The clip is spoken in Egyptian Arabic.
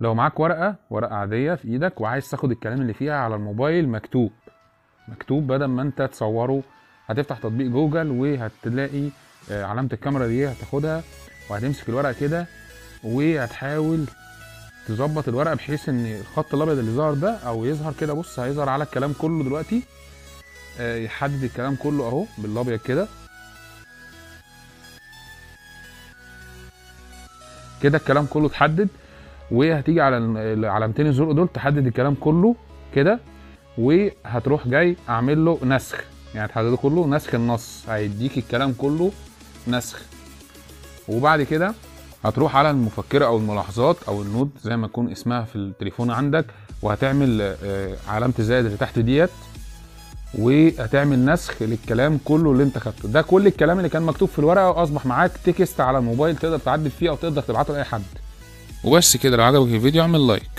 لو معاك ورقه ورقه عاديه في ايدك وعايز تاخد الكلام اللي فيها على الموبايل مكتوب مكتوب بدل ما انت تصوره هتفتح تطبيق جوجل وهتلاقي آه، علامه الكاميرا دي هتاخدها وهتمسك الورقه كده وهتحاول تظبط الورقه بحيث ان الخط الابيض اللي ظهر ده او يظهر كده بص هيظهر على الكلام كله دلوقتي آه، يحدد الكلام كله اهو بالابيض كده كده الكلام كله اتحدد وهتيجي على ال- العلامتين الزرق دول تحدد الكلام كله كده وهتروح جاي اعمل له نسخ يعني تحدده كله نسخ النص هيديك الكلام كله نسخ وبعد كده هتروح على المفكرة او الملاحظات او النود زي ما يكون اسمها في التليفون عندك وهتعمل آه، علامة الزائد اللي تحت ديت وهتعمل نسخ للكلام كله اللي انت خدته ده كل الكلام اللي كان مكتوب في الورقة واصبح معاك تكست على الموبايل تقدر تعدل فيه او تقدر تبعته لاي حد وبس كده لو عجبك الفيديو اعمل لايك